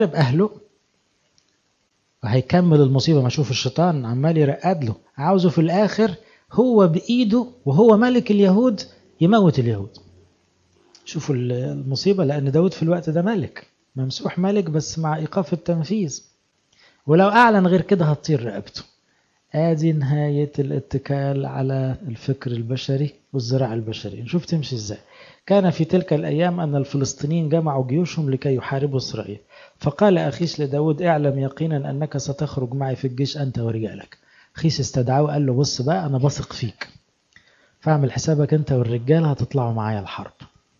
أهله وهيكمل المصيبة ما شوف الشيطان عمال يرقد له عاوزه في الآخر هو بإيده وهو ملك اليهود يموت اليهود شوفوا المصيبة لأن داود في الوقت ده ملك ممسوح ملك بس مع إيقاف التنفيذ ولو أعلن غير كده هتطير رقبته آدي نهاية الاتكال على الفكر البشري والزراع البشري نشوف تمشي إزاي كان في تلك الأيام أن الفلسطينيين جمعوا جيوشهم لكي يحاربوا إسرائيل فقال أخيش لداود اعلم يقينا أنك ستخرج معي في الجيش أنت ورجالك أخيش استدعاه وقال له بص بقى أنا بثق فيك فاعمل حسابك أنت والرجال هتطلعوا معايا الحرب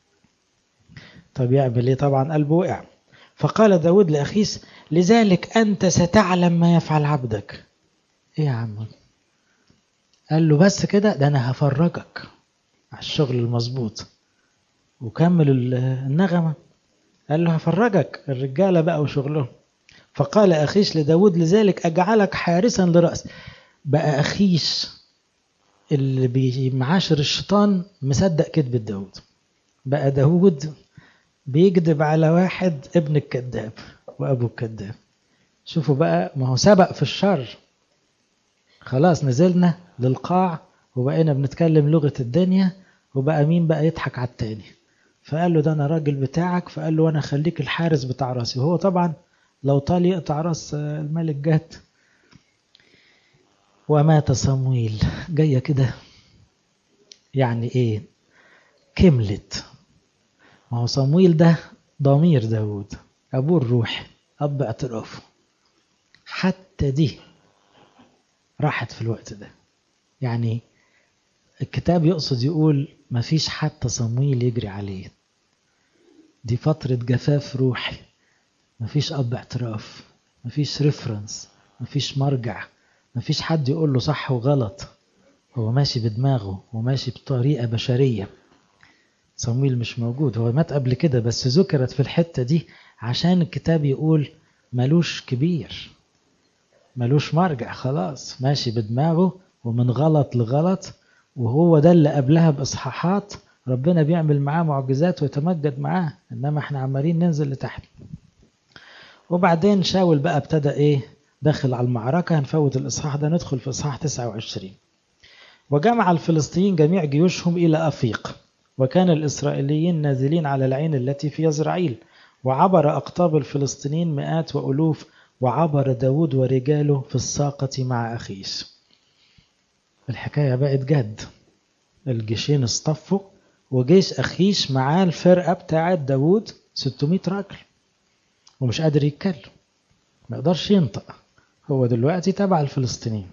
طب يعمل ايه طبعا قلبه وقع فقال داود لأخيس لذلك أنت ستعلم ما يفعل عبدك ايه يا عم قال له بس كده ده أنا هفرجك على الشغل المظبوط وكمل النغمة قال له هفرجك الرجالة بقى وشغلهم فقال أخيش لداود لذلك أجعلك حارسا لرأس بقى أخيش اللي بيمعاشر الشيطان مصدق كذبة داود بقى داود بيكذب على واحد ابن الكذاب وأبو الكذاب شوفوا بقى ما هو سبق في الشر خلاص نزلنا للقاع وبقينا بنتكلم لغة الدنيا وبقى مين بقى يضحك على التاني فقال له ده انا راجل بتاعك فقال له وانا خليك الحارس بتاع راسي وهو طبعا لو طال يقطع راس الملك جات ومات صمويل جايه كده يعني ايه كملت ما هو صمويل ده ضمير داود ابوه الروح اب اعترافه حتى دي راحت في الوقت ده يعني الكتاب يقصد يقول مفيش حتى صمويل يجري عليه دي فترة جفاف روحي مفيش أب اعتراف مفيش ريفرنس مفيش مرجع مفيش حد يقول له صح وغلط هو ماشي بدماغه وماشي بطريقة بشرية صمويل مش موجود هو مات قبل كده بس ذكرت في الحتة دي عشان الكتاب يقول ملوش كبير ملوش مرجع خلاص ماشي بدماغه ومن غلط لغلط وهو ده اللي قبلها بإصحاحات ربنا بيعمل معاه معجزات ويتمجد معاه إنما احنا عمالين ننزل لتحت وبعدين شاول بقى ابتدى إيه داخل على المعركة هنفوت الإصحاح ده ندخل في إصحاح 29 وجمع الفلسطينيين جميع جيوشهم إلى أفيق وكان الإسرائيليين نازلين على العين التي في يزرعيل وعبر أقطاب الفلسطينيين مئات وألوف وعبر داود ورجاله في الساقة مع أخيس الحكاية بقت جد الجيشين اصطفوا وجيش أخيش معاه الفرقة بتاعت داود 600 راجل ومش قادر يتكلم ما يقدرش ينطق هو دلوقتي تبع الفلسطينيين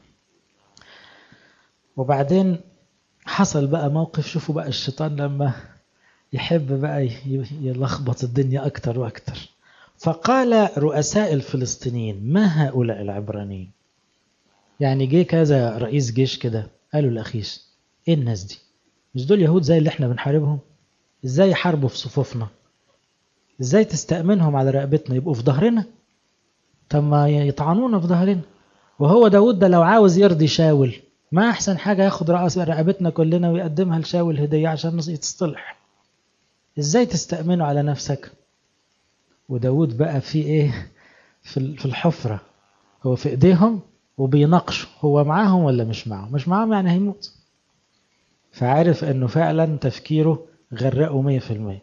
وبعدين حصل بقى موقف شوفوا بقى الشيطان لما يحب بقى يلخبط الدنيا أكتر وأكتر فقال رؤساء الفلسطينيين ما هؤلاء العبرانيين يعني جه كذا رئيس جيش كده قالوا الأخيش ايه الناس دي مش دول يهود زي اللي احنا بنحاربهم ازاي يحاربوا في صفوفنا ازاي تستأمنهم على رقبتنا يبقوا في ظهرنا طب ما يطعنونا في ظهرنا وهو داود ده لو عاوز يرضي شاول ما احسن حاجة ياخد رأس رقبتنا كلنا ويقدمها لشاول هدية عشان يتصلح ازاي تستأمنوا على نفسك وداود بقى في ايه في الحفرة هو في ايديهم وبيناقشوا هو معاهم ولا مش معاهم مش معاهم يعني هيموت فعارف انه فعلا تفكيره غرقه مية في المية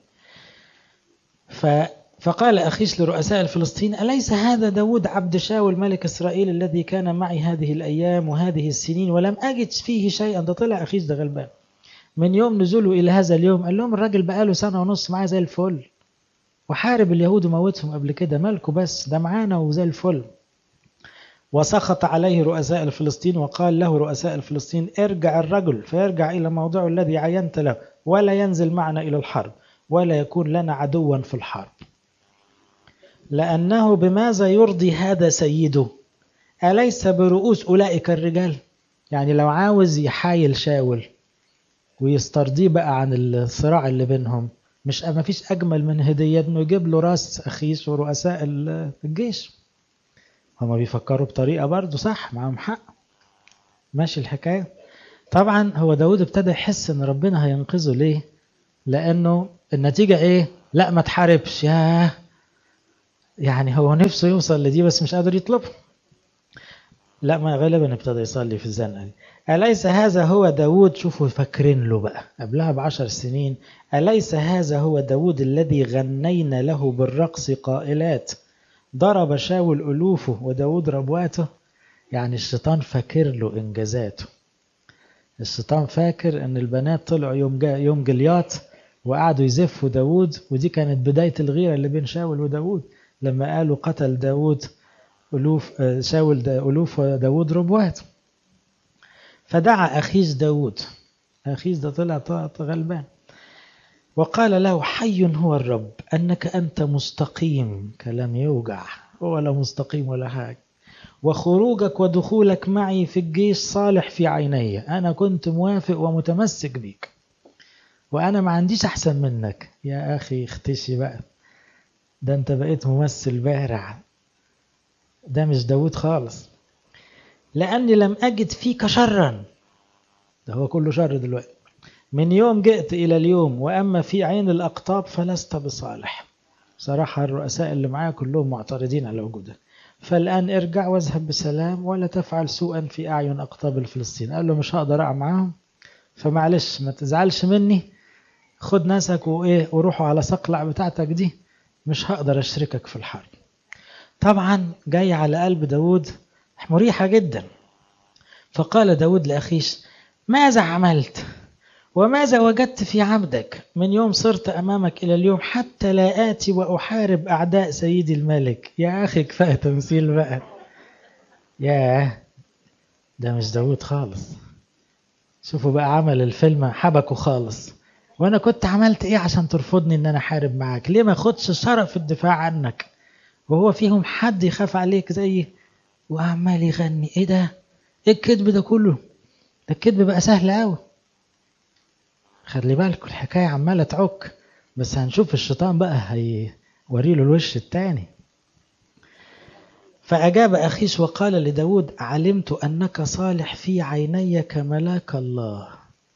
فقال أخيش لرؤساء الفلسطين أليس هذا داود عبد شاول ملك إسرائيل الذي كان معي هذه الأيام وهذه السنين ولم أجد فيه شيئا ده طلع أخيش ده غلبان من يوم نزوله إلى هذا اليوم قال لهم الراجل بقاله سنة ونص معاه زي الفل وحارب اليهود وموتهم قبل كده مالكوا بس ده معانا وزي الفل وسخط عليه رؤساء الفلسطين وقال له رؤساء الفلسطين ارجع الرجل فيرجع إلى موضعه الذي عينت له ولا ينزل معنا إلى الحرب ولا يكون لنا عدوا في الحرب لأنه بماذا يرضي هذا سيده أليس برؤوس أولئك الرجال يعني لو عاوز يحايل شاول ويسترضيه بقى عن الصراع اللي بينهم مش ما فيش أجمل من هدية إنه يجيب له راس أخيس ورؤساء الجيش هما بيفكروا بطريقة برضه صح معاهم حق ماشي الحكاية طبعا هو داود ابتدى يحس ان ربنا هينقذه ليه لانه النتيجة ايه لا ما تحاربش ياه يعني هو نفسه يوصل لدي بس مش قادر يطلبها لا ما غالبا ابتدى يصلي في الزنقة دي أليس هذا هو داود شوفوا فاكرين له بقى قبلها بعشر سنين أليس هذا هو داود الذي غنينا له بالرقص قائلات ضرب شاول ألوفه وداود ربواته يعني الشيطان فاكر له إنجازاته الشيطان فاكر ان البنات طلعوا يوم جا يوم جليات وقعدوا يزفوا داود ودي كانت بداية الغيرة اللي بين شاول وداود لما قالوا قتل داود ألوف شاول دا ألوف وداود ربوات فدعا أخيس داود أخيس ده طلع غلبان وقال له حي هو الرب أنك أنت مستقيم كلام يوجع ولا مستقيم ولا حاجة وخروجك ودخولك معي في الجيش صالح في عيني أنا كنت موافق ومتمسك بيك وأنا ما عنديش أحسن منك يا أخي اختشي بقى ده أنت بقيت ممثل بارع ده مش داود خالص لأني لم أجد فيك شرا ده هو كله شر دلوقتي من يوم جئت إلى اليوم وأما في عين الأقطاب فلست بصالح صراحة الرؤساء اللي معايا كلهم معترضين على وجودك فالآن ارجع واذهب بسلام ولا تفعل سوءا في أعين أقطاب الفلسطين قال له مش هقدر أقع معاهم فمعلش ما تزعلش مني خد ناسك وإيه وروحوا على صقلع بتاعتك دي مش هقدر أشركك في الحرب طبعا جاي على قلب داود مريحة جدا فقال داود لأخيش ماذا عملت وماذا وجدت في عبدك من يوم صرت أمامك إلى اليوم حتى لا آتي وأحارب أعداء سيدي الملك يا أخي كفاية تمثيل بقى ياه ده مش داود خالص شوفوا بقى عمل الفيلم حبكه خالص وانا كنت عملت ايه عشان ترفضني ان انا احارب معاك ليه ما خدش شرف الدفاع عنك وهو فيهم حد يخاف عليك زيي وعمال يغني ايه ده ايه الكذب ده كله ده الكذب بقى سهل قوي خلي بالكم الحكايه عماله تعك بس هنشوف الشيطان بقى هيوري له الوش التاني فأجاب أخيش وقال لداود علمت أنك صالح في عيني كملاك الله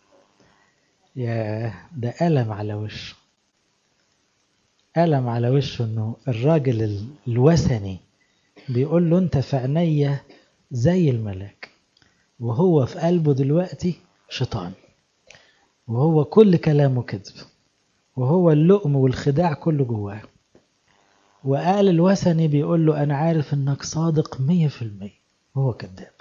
يا ده ألم على وشه ألم على وشه أنه الراجل الوثني بيقول له أنت في عينيا زي الملاك وهو في قلبه دلوقتي شيطان وهو كل كلامه كذب وهو اللؤم والخداع كله جواه وقال الوثني بيقول له أنا عارف إنك صادق مية في المية وهو كذاب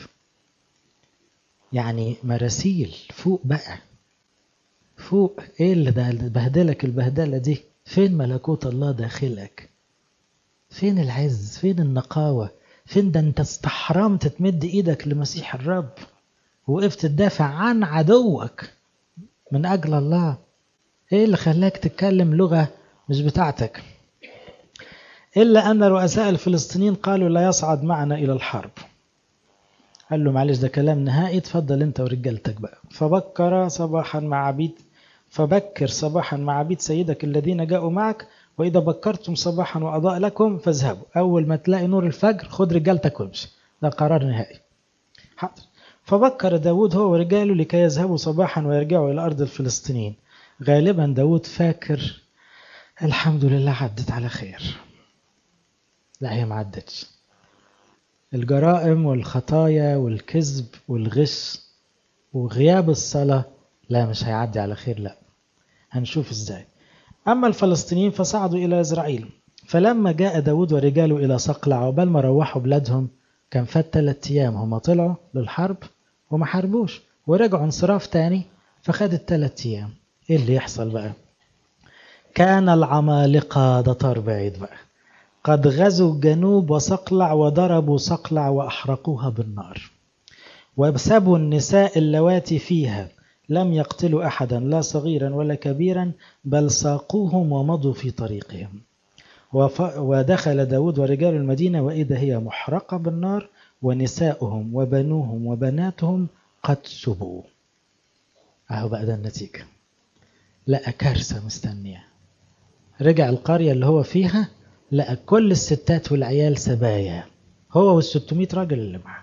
يعني مراسيل فوق بقى فوق ايه اللي ده بهدلك البهدلة دي فين ملكوت الله داخلك فين العز فين النقاوة فين ده انت استحرمت تمد ايدك لمسيح الرب وقفت تدافع عن عدوك من اجل الله ايه اللي خلاك تتكلم لغة مش بتاعتك إلا أن رؤساء الفلسطينيين قالوا لا يصعد معنا إلى الحرب قال له معلش ده كلام نهائي تفضل أنت ورجالتك بقى فبكر صباحا مع عبيد فبكر صباحا مع عبيد سيدك الذين جاءوا معك وإذا بكرتم صباحا وأضاء لكم فاذهبوا أول ما تلاقي نور الفجر خد رجالتك وامشي ده قرار نهائي حاضر فبكر داود هو ورجاله لكي يذهبوا صباحا ويرجعوا إلى أرض الفلسطينيين غالبا داود فاكر الحمد لله عدت على خير لا هي ما عدتش الجرائم والخطايا والكذب والغش وغياب الصلاة لا مش هيعدي على خير لا هنشوف ازاي أما الفلسطينيين فصعدوا إلى إسرائيل فلما جاء داود ورجاله إلى صقلع عقبال ما روحوا بلادهم كان فات ثلاث أيام هم طلعوا للحرب وما حاربوش ورجعوا انصراف تاني فخدت ثلاث أيام إيه اللي يحصل بقى كان العمالقة ده طار بعيد بقى قد غزوا جنوب وصقلع وضربوا صقلع وأحرقوها بالنار وابسبوا النساء اللواتي فيها لم يقتلوا أحدا لا صغيرا ولا كبيرا بل ساقوهم ومضوا في طريقهم ودخل داود ورجال المدينة وإذا هي محرقة بالنار ونساؤهم وبنوهم وبناتهم قد سبوا أهو بقى ده النتيجة لقى كارثة مستنية رجع القرية اللي هو فيها لقى كل الستات والعيال سبايا هو والستمائة راجل اللي معاه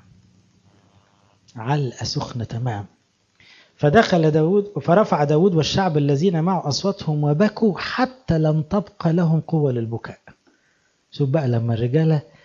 علقة سخنة تمام فدخل داود فرفع داود والشعب الذين معه أصواتهم وبكوا حتى لم تبقى لهم قوة للبكاء شوف بقى لما الرجالة